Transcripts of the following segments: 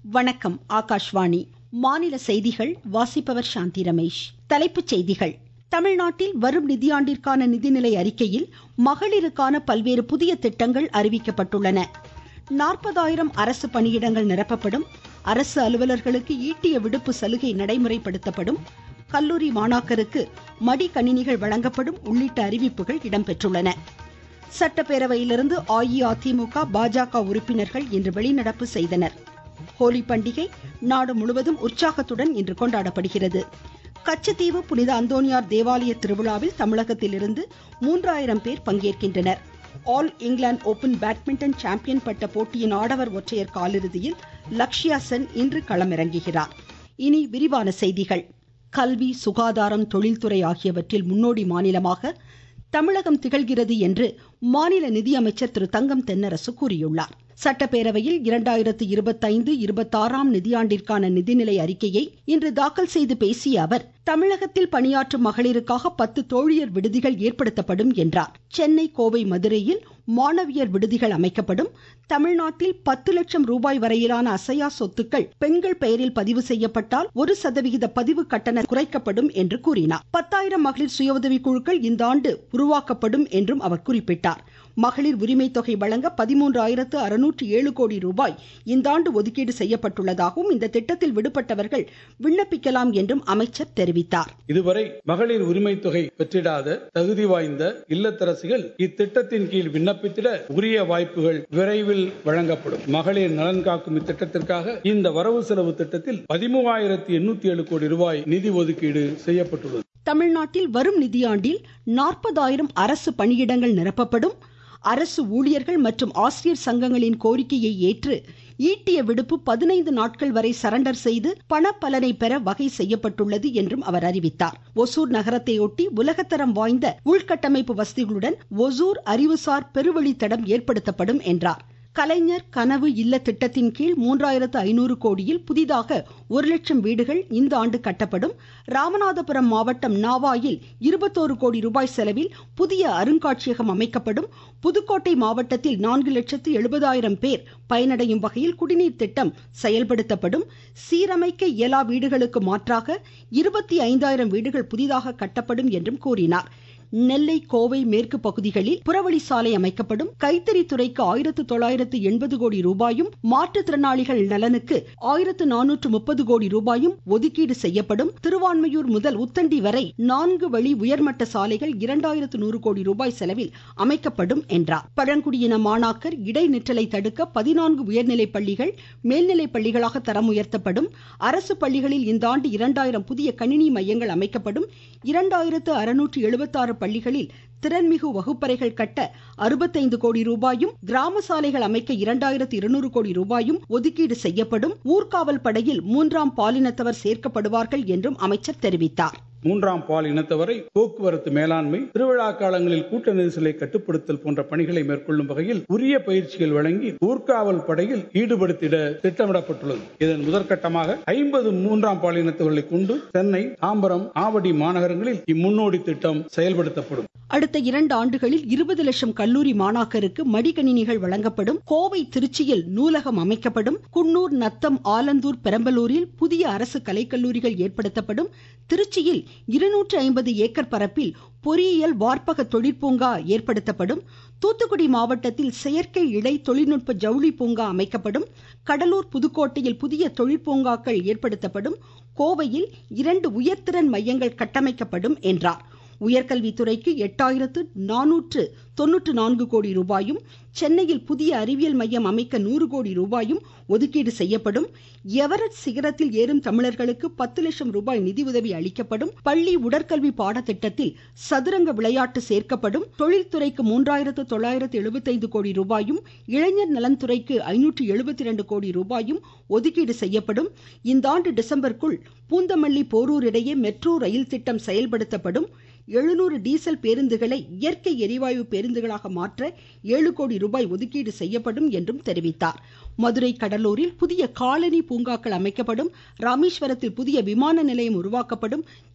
வணக்கம் ஆகாஷ்வாணி மாநில செய்திகள் வாசிப்பவர் சாந்தி ரமேஷ் தலைப்புச் செய்திகள் தமிழ்நாட்டில் வரும் நிதியாண்டிற்கான நிதிநிலை அறிக்கையில் மகளிருக்கான பல்வேறு புதிய திட்டங்கள் அறிவிக்கப்பட்டுள்ளன நாற்பதாயிரம் அரசு பணியிடங்கள் நிரப்பப்படும் அரசு அலுவலர்களுக்கு ஈட்டிய விடுப்பு சலுகை நடைமுறைப்படுத்தப்படும் கல்லூரி மாணாக்கருக்கு மடிக்கணினிகள் வழங்கப்படும் உள்ளிட்ட அறிவிப்புகள் இடம்பெற்றுள்ளன சட்டப்பேரவையிலிருந்து அஇஅதிமுக பாஜக உறுப்பினர்கள் இன்று வெளிநடப்பு செய்தனர் ஹோலி பண்டிகை நாடு முழுவதும் உற்சாகத்துடன் இன்று கொண்டாடப்படுகிறது கச்சத்தீவு புனித அந்தோனியார் தேவாலய திருவிழாவில் தமிழகத்திலிருந்து மூன்றாயிரம் பேர் பங்கேற்கின்றனர் All England Open badminton champion பட்ட போட்டியின் ஆடவர் ஒற்றையர் காலிறுதியில் லக்ஷ்யா சென் இன்று களமிறங்குகிறார் இனி விரிவான செய்திகள் கல்வி சுகாதாரம் தொழில்துறை ஆகியவற்றில் முன்னோடி மாநிலமாக தமிழகம் திகழ்கிறது என்று மாநில நிதியமைச்சர் திரு தங்கம் தென்னரசு கூறியுள்ளார் சட்டப்பேரவையில் இரண்டாயிரத்து இருபத்தைந்து இருபத்தாறாம் நிதியாண்டிற்கான நிதிநிலை அறிக்கையை இன்று தாக்கல் செய்து பேசிய அவர் தமிழகத்தில் பணியாற்றும் மகளிருக்காக பத்து தோழியர் விடுதிகள் ஏற்படுத்தப்படும் என்றார் சென்னை கோவை மதுரையில் மாணவியர் விடுதிகள் அமைக்கப்படும் தமிழ்நாட்டில் பத்து லட்சம் ரூபாய் வரையிலான அசையா சொத்துக்கள் பெண்கள் பெயரில் பதிவு செய்யப்பட்டால் ஒரு சதவிகித பதிவு கட்டணம் குறைக்கப்படும் என்று கூறினார் பத்தாயிரம் மகளிர் சுய உதவி குழுக்கள் இந்த ஆண்டு உருவாக்கப்படும் என்றும் அவர் குறிப்பிட்டார் மகளிர் உரிமை தொகை வழங்க பதிமூன்றாயிரத்து அறுநூற்று ஏழு கோடி ரூபாய் இந்த ஆண்டு ஒதுக்கீடு செய்யப்பட்டுள்ளதாகவும் இந்த திட்டத்தில் விடுபட்டவர்கள் விண்ணப்பிக்கலாம் என்றும் அமைச்சர் தெரிவித்தார் இதுவரை மகளிர் உரிமை தொகை பெற்றிடாத தகுதி வாய்ந்த இல்லத்தரசிகள் இத்திட்டத்தின் கீழ் விண்ணப்பித்திட உரிய வாய்ப்புகள் விரைவில் வழங்கப்படும் மகளிர் நலன் காக்கும் இத்திட்டத்திற்காக இந்த வரவு செலவு திட்டத்தில் பதிமூவாயிரத்தி எண்ணூத்தி ஏழு கோடி ரூபாய் நிதி ஒதுக்கீடு செய்யப்பட்டுள்ளது தமிழ்நாட்டில் வரும் நிதியாண்டில் நாற்பதாயிரம் அரசு பணியிடங்கள் நிரப்பப்படும் அரசு ஊழியர்கள் மற்றும் ஆசிரியர் சங்கங்களின் கோரிக்கையை ஏற்று ஈட்டிய விடுப்பு பதினைந்து நாட்கள் வரை சரண்டர் செய்து பணப்பலனை பெற வகை செய்யப்பட்டுள்ளது என்றும் அவர் அறிவித்தார் ஒசூர் நகரத்தையொட்டி உலகத்தரம் வாய்ந்த உள்கட்டமைப்பு வசதிகளுடன் ஒசூர் அறிவுசார் பெருவழித்தடம் ஏற்படுத்தப்படும் என்றார் கலைஞர் கனவு இல்ல திட்டத்தின் கீழ் மூன்றாயிரத்து ஐநூறு கோடியில் புதிதாக ஒரு லட்சம் வீடுகள் இந்த ஆண்டு கட்டப்படும் ராமநாதபுரம் மாவட்டம் நாவாயில் இருபத்தோரு கோடி ரூபாய் செலவில் புதிய அருங்காட்சியகம் அமைக்கப்படும் புதுக்கோட்டை மாவட்டத்தில் நான்கு லட்சத்து எழுபதாயிரம் பேர் பயனடையும் வகையில் குடிநீர் திட்டம் செயல்படுத்தப்படும் சீரமைக்க இயலா வீடுகளுக்கு மாற்றாக இருபத்தி ஐந்தாயிரம் வீடுகள் புதிதாக கட்டப்படும் என்றும் கூறினார் நெல்லை கோவை மேற்கு பகுதிகளில் புறவழி சாலை அமைக்கப்படும் கைத்தறி துறைக்கு ஆயிரத்து தொள்ளாயிரத்து எண்பது கோடி ரூபாயும் மாற்றுத்திறனாளிகள் நலனுக்கு ஆயிரத்து நானூற்று முப்பது கோடி ரூபாயும் ஒதுக்கீடு செய்யப்படும் திருவான்மையூர் முதல் உத்தண்டி வரை நான்கு வழி உயர்மட்ட சாலைகள் இரண்டாயிரத்து நூறு கோடி ரூபாய் செலவில் அமைக்கப்படும் என்றார் பழங்குடியின மாணாக்கர் இடைநிற்றலை தடுக்க பதினான்கு உயர்நிலை பள்ளிகள் மேல்நிலை பள்ளிகளாக தரம் உயர்த்தப்படும் அரசு பள்ளிகளில் இந்த ஆண்டு இரண்டாயிரம் புதிய கணினி மையங்கள் அமைக்கப்படும் இரண்டாயிரத்து அறுநூற்று எழுபத்தாறு பள்ளிகளில் திறன்மிகு வகுப்பறைகள் கட்ட அறுபத்தைந்து கோடி ரூபாயும் கிராம சாலைகள் அமைக்க இரண்டாயிரத்து இருநூறு கோடி ரூபாயும் ஒதுக்கீடு செய்யப்படும் ஊர்காவல் படையில் மூன்றாம் பாலினத்தவர் சேர்க்கப்படுவார்கள் என்றும் அமைச்சர் தெரிவித்தார் மூன்றாம் பால் இனத்தவரை போக்குவரத்து மேலாண்மை திருவிழா காலங்களில் கூட்ட நெரிசலை கட்டுப்படுத்தல் போன்ற பணிகளை மேற்கொள்ளும் வகையில் உரிய பயிற்சிகள் வழங்கி ஊர்காவல் படையில் ஈடுபடுத்திட திட்டமிடப்பட்டுள்ளது இதன் முதற்கட்டமாக ஐம்பது மூன்றாம் பாலினத்தவர்களை கொண்டு சென்னை தாம்பரம் ஆவடி மாநகரங்களில் இம்முன்னோடி திட்டம் செயல்படுத்தப்படும் அடுத்த இரண்டு ஆண்டுகளில் இருபது லட்சம் கல்லூரி மாணாக்கருக்கு மடிக்கணினிகள் வழங்கப்படும் கோவை திருச்சியில் நூலகம் அமைக்கப்படும் குன்னூர் நத்தம் ஆலந்தூர் பெரம்பலூரில் புதிய அரசு கலைக்கல்லூரிகள் ஏற்படுத்தப்படும் திருச்சியில் இருநூற்று ஐம்பது ஏக்கர் பரப்பில் பொறியியல் வார்ப்பக தொழிற்பூங்கா ஏற்படுத்தப்படும் தூத்துக்குடி மாவட்டத்தில் செயற்கை இழை தொழில்நுட்ப ஜவுளி பூங்கா அமைக்கப்படும் கடலூர் புதுக்கோட்டையில் புதிய தொழிற்பூங்காக்கள் ஏற்படுத்தப்படும் கோவையில் இரண்டு உயர்திறன் மையங்கள் கட்டமைக்கப்படும் என்றார் உயர்கல்வித்துறைக்கு எட்டாயிரத்து நானூற்று தொன்னூற்று நான்கு கோடி ரூபாயும் சென்னையில் புதிய அறிவியல் மையம் அமைக்க நூறு கோடி ரூபாயும் ஒதுக்கீடு செய்யப்படும் எவரெஸ்ட் சிகரத்தில் ஏறும் தமிழர்களுக்கு பத்து லட்சம் ரூபாய் நிதியுதவி அளிக்கப்படும் பள்ளி உடற்கல்வி பாடத்திட்டத்தில் சதுரங்க விளையாட்டு சேர்க்கப்படும் தொழில்துறைக்கு மூன்றாயிரத்து தொள்ளாயிரத்து எழுபத்தைந்து கோடி ரூபாயும் இளைஞர் நலன்துறைக்கு ஐநூற்று எழுபத்தி இரண்டு கோடி ரூபாயும் ஒதுக்கீடு செய்யப்படும் இந்த ஆண்டு டிசம்பருக்குள் பூந்தமல்லி போரூர் இடையே மெட்ரோ ரயில் திட்டம் செயல்படுத்தப்படும் எழுநூறு டீசல் பேருந்துகளை இயற்கை எரிவாயு பேருந்துகளாக மாற்ற ஏழு கோடி ரூபாய் ஒதுக்கீடு செய்யப்படும் என்றும் தெரிவித்தார் மதுரை கடலூரில் புதிய காலனி பூங்காக்கள் அமைக்கப்படும் ராமேஸ்வரத்தில் புதிய விமான நிலையம் உருவாக்கப்படும்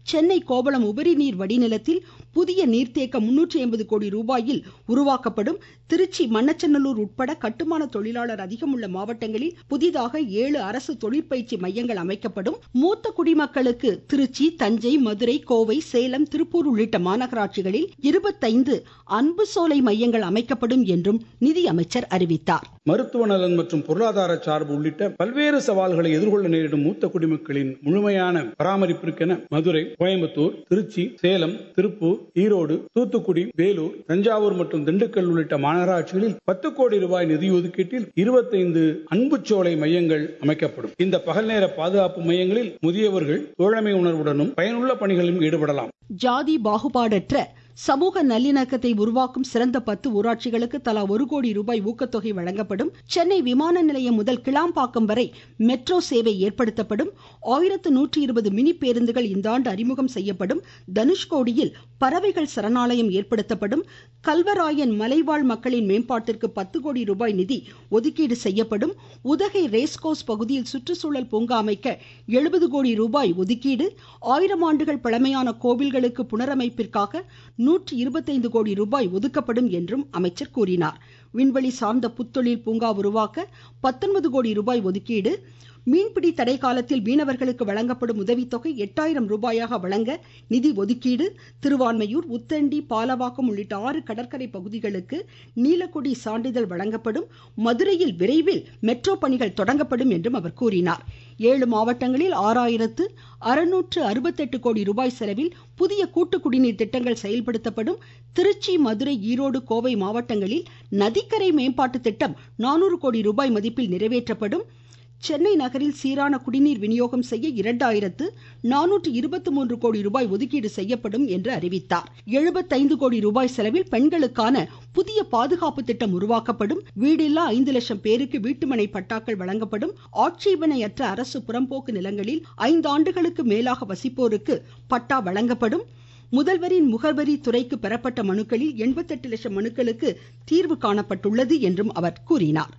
சென்னை கோவளம் உபரி நீர் வடிநிலத்தில் புதிய நீர்த்தேக்கம் முன்னூற்றி ஐம்பது கோடி ரூபாயில் உருவாக்கப்படும் திருச்சி மண்ணச்சநல்லூர் உட்பட கட்டுமான தொழிலாளர் அதிகம் உள்ள மாவட்டங்களில் புதிதாக ஏழு அரசு தொழிற்பயிற்சி மையங்கள் அமைக்கப்படும் மூத்த குடிமக்களுக்கு திருச்சி தஞ்சை மதுரை கோவை சேலம் திருப்பூர் உள்ளிட்ட மாநகராட்சிகளில் இருபத்தைந்து அன்பு சோலை மையங்கள் அமைக்கப்படும் என்றும் நிதியமைச்சர் அறிவித்தார் மருத்துவ நலன் மற்றும் பொருளாதார சார்பு உள்ளிட்ட பல்வேறு சவால்களை எதிர்கொள்ள நேரிடும் மூத்த குடிமக்களின் முழுமையான பராமரிப்பிற்கென மதுரை கோயம்புத்தூர் திருச்சி சேலம் திருப்பூர் ஈரோடு தூத்துக்குடி வேலூர் தஞ்சாவூர் மற்றும் திண்டுக்கல் உள்ளிட்ட மாநகராட்சிகளில் பத்து கோடி ரூபாய் நிதி ஒதுக்கீட்டில் இருபத்தைந்து அன்புச்சோலை மையங்கள் அமைக்கப்படும் இந்த பகல் நேர பாதுகாப்பு மையங்களில் முதியவர்கள் தோழமை உணர்வுடனும் பயனுள்ள பணிகளிலும் ஈடுபடலாம் ஜாதி பாகுபாடற்ற சமூக நல்லிணக்கத்தை உருவாக்கும் சிறந்த பத்து ஊராட்சிகளுக்கு தலா ஒரு கோடி ரூபாய் ஊக்கத்தொகை வழங்கப்படும் சென்னை விமான நிலையம் முதல் கிளாம்பாக்கம் வரை மெட்ரோ சேவை ஏற்படுத்தப்படும் ஆயிரத்து நூற்றி இருபது மினி பேருந்துகள் இந்த ஆண்டு அறிமுகம் செய்யப்படும் தனுஷ்கோடியில் பறவைகள் சரணாலயம் ஏற்படுத்தப்படும் கல்வராயன் மலைவாழ் மக்களின் மேம்பாட்டிற்கு பத்து கோடி ரூபாய் நிதி ஒதுக்கீடு செய்யப்படும் உதகை ரேஸ்கோஸ் பகுதியில் சுற்றுச்சூழல் பூங்கா அமைக்க எழுபது கோடி ரூபாய் ஒதுக்கீடு ஆயிரம் ஆண்டுகள் பழமையான கோவில்களுக்கு புனரமைப்பிற்காக நூற்றி இருபத்தைந்து கோடி ரூபாய் ஒதுக்கப்படும் என்றும் அமைச்சர் கூறினார் விண்வெளி சார்ந்த புத்தொழில் பூங்கா உருவாக்க பத்தொன்பது கோடி ரூபாய் ஒதுக்கீடு மீன்பிடி தடை காலத்தில் மீனவர்களுக்கு வழங்கப்படும் உதவித்தொகை எட்டாயிரம் ரூபாயாக வழங்க நிதி ஒதுக்கீடு திருவான்மையூர் உத்தண்டி பாலவாக்கம் உள்ளிட்ட ஆறு கடற்கரை பகுதிகளுக்கு நீலக்கொடி சான்றிதழ் வழங்கப்படும் மதுரையில் விரைவில் மெட்ரோ பணிகள் தொடங்கப்படும் என்றும் அவர் கூறினார் ஏழு மாவட்டங்களில் ஆறாயிரத்து அறுநூற்று அறுபத்தெட்டு கோடி ரூபாய் செலவில் புதிய கூட்டு குடிநீர் திட்டங்கள் செயல்படுத்தப்படும் திருச்சி மதுரை ஈரோடு கோவை மாவட்டங்களில் நதிக்கரை மேம்பாட்டு திட்டம் நானூறு கோடி ரூபாய் மதிப்பில் நிறைவேற்றப்படும் சென்னை நகரில் சீரான குடிநீர் விநியோகம் செய்ய இரண்டாயிரத்து நானூற்று இருபத்தி மூன்று கோடி ரூபாய் ஒதுக்கீடு செய்யப்படும் என்று அறிவித்தார் எழுபத்தைந்து கோடி ரூபாய் செலவில் பெண்களுக்கான புதிய பாதுகாப்பு திட்டம் உருவாக்கப்படும் வீடில்லா ஐந்து லட்சம் பேருக்கு வீட்டுமனை பட்டாக்கள் வழங்கப்படும் ஆட்சேபனையற்ற அரசு புறம்போக்கு நிலங்களில் ஐந்து ஆண்டுகளுக்கு மேலாக வசிப்போருக்கு பட்டா வழங்கப்படும் முதல்வரின் முகவரி துறைக்கு பெறப்பட்ட மனுக்களில் எண்பத்தெட்டு லட்சம் மனுக்களுக்கு தீர்வு காணப்பட்டுள்ளது என்றும் அவர் கூறினார்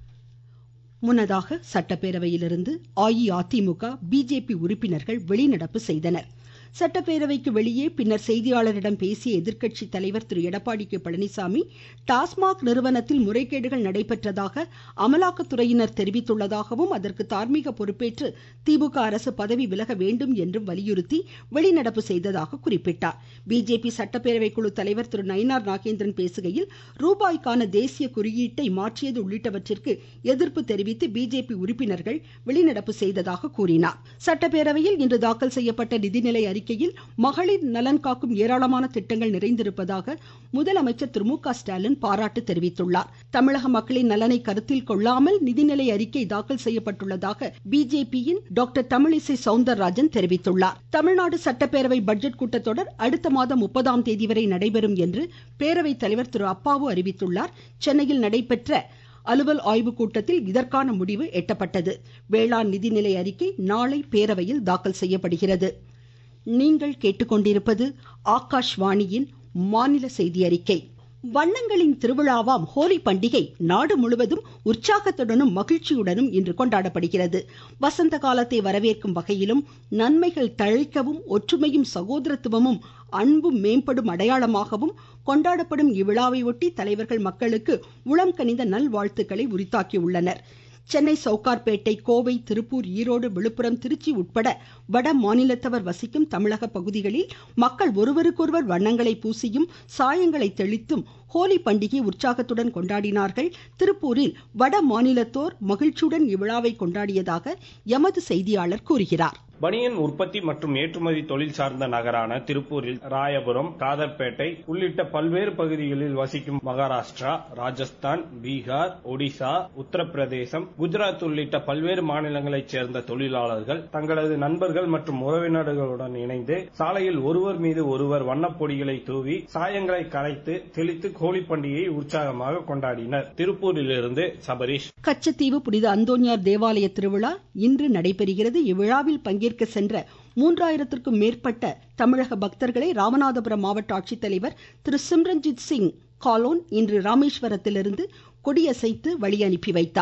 முன்னதாக சட்டப்பேரவையிலிருந்து அஇஅதிமுக பிஜேபி உறுப்பினர்கள் வெளிநடப்பு செய்தனர் சட்டப்பேரவைக்கு வெளியே பின்னர் செய்தியாளரிடம் பேசிய எதிர்க்கட்சி தலைவர் திரு எடப்பாடி கே பழனிசாமி டாஸ்மாக் நிறுவனத்தில் முறைகேடுகள் நடைபெற்றதாக அமலாக்கத்துறையினர் தெரிவித்துள்ளதாகவும் அதற்கு தார்மீக பொறுப்பேற்று திமுக அரசு பதவி விலக வேண்டும் என்றும் வலியுறுத்தி வெளிநடப்பு செய்ததாக குறிப்பிட்டார் பிஜேபி சட்டப்பேரவை குழு தலைவர் திரு நயினார் நாகேந்திரன் பேசுகையில் ரூபாய்க்கான தேசிய குறியீட்டை மாற்றியது உள்ளிட்டவற்றிற்கு எதிர்ப்பு தெரிவித்து பிஜேபி உறுப்பினர்கள் வெளிநடப்பு செய்ததாக கூறினார் சட்டப்பேரவையில் இன்று தாக்கல் செய்யப்பட்ட நிதிநிலை அறிக்கையில் மகளிர் நலன் காக்கும் ஏராளமான திட்டங்கள் நிறைந்திருப்பதாக முதலமைச்சர் திரு மு க ஸ்டாலின் பாராட்டு தெரிவித்துள்ளார் தமிழக மக்களின் நலனை கருத்தில் கொள்ளாமல் நிதிநிலை அறிக்கை தாக்கல் செய்யப்பட்டுள்ளதாக பிஜேபியின் டாக்டர் தமிழிசை சவுந்தரராஜன் தெரிவித்துள்ளார் தமிழ்நாடு சட்டப்பேரவை பட்ஜெட் கூட்டத்தொடர் அடுத்த மாதம் முப்பதாம் தேதி வரை நடைபெறும் என்று பேரவைத் தலைவர் திரு அப்பாவு அறிவித்துள்ளார் சென்னையில் நடைபெற்ற அலுவல் ஆய்வு கூட்டத்தில் இதற்கான முடிவு எட்டப்பட்டது வேளாண் நிதிநிலை அறிக்கை நாளை பேரவையில் தாக்கல் செய்யப்படுகிறது நீங்கள் கேட்டுக்கொண்டிருப்பது ஆகாஷ்வாணியின் மாநில செய்தி அறிக்கை வண்ணங்களின் திருவிழாவாம் ஹோலி பண்டிகை நாடு முழுவதும் உற்சாகத்துடனும் மகிழ்ச்சியுடனும் இன்று கொண்டாடப்படுகிறது வசந்த காலத்தை வரவேற்கும் வகையிலும் நன்மைகள் தழைக்கவும் ஒற்றுமையும் சகோதரத்துவமும் அன்பும் மேம்படும் அடையாளமாகவும் கொண்டாடப்படும் இவ்விழாவை ஒட்டி தலைவர்கள் மக்களுக்கு உளம் கனிந்த நல்வாழ்த்துக்களை உரித்தாக்கியுள்ளனர் சென்னை சவுகார்பேட்டை கோவை திருப்பூர் ஈரோடு விழுப்புரம் திருச்சி உட்பட வட மாநிலத்தவர் வசிக்கும் தமிழக பகுதிகளில் மக்கள் ஒருவருக்கொருவர் வண்ணங்களை பூசியும் சாயங்களை தெளித்தும் ஹோலி பண்டிகை உற்சாகத்துடன் கொண்டாடினார்கள் திருப்பூரில் வட மாநிலத்தோர் மகிழ்ச்சியுடன் இவ்விழாவை கொண்டாடியதாக எமது செய்தியாளர் கூறுகிறார் பனியன் உற்பத்தி மற்றும் ஏற்றுமதி தொழில் சார்ந்த நகரான திருப்பூரில் ராயபுரம் காதர்பேட்டை உள்ளிட்ட பல்வேறு பகுதிகளில் வசிக்கும் மகாராஷ்டிரா ராஜஸ்தான் பீகார் ஒடிசா உத்தரப்பிரதேசம் குஜராத் உள்ளிட்ட பல்வேறு மாநிலங்களைச் சேர்ந்த தொழிலாளர்கள் தங்களது நண்பர்கள் மற்றும் உறவினர்களுடன் இணைந்து சாலையில் ஒருவர் மீது ஒருவர் வண்ணப்பொடிகளை தூவி சாயங்களை கரைத்து தெளித்து ஹோலி பண்டிகையை உற்சாகமாக கொண்டாடினர் திருப்பூரிலிருந்து சபரீஷ் கச்சத்தீவு புனித அந்தோனியார் தேவாலய திருவிழா இன்று நடைபெறுகிறது இவ்விழாவில் பங்கேற்க சென்ற மூன்றாயிரத்திற்கும் மேற்பட்ட தமிழக பக்தர்களை ராமநாதபுரம் மாவட்ட ஆட்சித்தலைவர் திரு சிம்ரன்ஜித் சிங் காலோன் இன்று ராமேஸ்வரத்திலிருந்து கொடியசைத்து வழி அனுப்பி வைத்தார்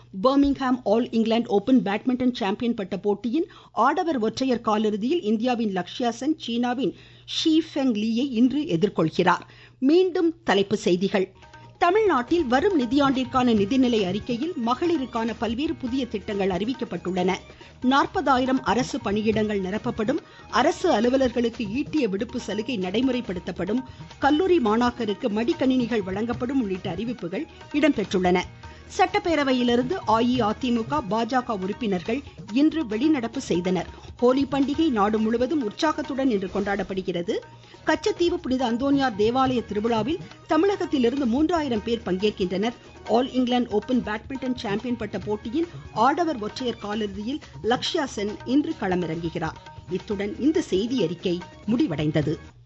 Birmingham All England Open badminton champion பட்ட போட்டியின் ஆடவர் ஒற்றையர் காலிறுதியில் இந்தியாவின் லக்ஷ்யா சென் சீனாவின் ஷி ஃபெங் லீயை இன்று எதிர்கொள்கிறார் மீண்டும் தலைப்புச் செய்திகள் தமிழ்நாட்டில் வரும் நிதியாண்டிற்கான நிதிநிலை அறிக்கையில் மகளிருக்கான பல்வேறு புதிய திட்டங்கள் அறிவிக்கப்பட்டுள்ளன நாற்பதாயிரம் அரசு பணியிடங்கள் நிரப்பப்படும் அரசு அலுவலர்களுக்கு ஈட்டிய விடுப்பு சலுகை நடைமுறைப்படுத்தப்படும் கல்லூரி மாணாக்கருக்கு மடிக்கணினிகள் வழங்கப்படும் உள்ளிட்ட அறிவிப்புகள் இடம்பெற்றுள்ளன சட்டப்பேரவையிலிருந்து அஇஅதிமுக பாஜக உறுப்பினர்கள் இன்று வெளிநடப்பு செய்தனர் ஹோலி பண்டிகை நாடு முழுவதும் உற்சாகத்துடன் இன்று கொண்டாடப்படுகிறது கச்சத்தீவு புனித அந்தோனியார் தேவாலய திருவிழாவில் தமிழகத்திலிருந்து மூன்றாயிரம் பேர் பங்கேற்கின்றனர் All England Open badminton champion பட்ட போட்டியின் ஆடவர் ஒற்றையர் காலிறுதியில் லக்ஷ்யா சென் இன்று களமிறங்குகிறார் இத்துடன் இந்த செய்தி அறிக்கை முடிவடைந்தது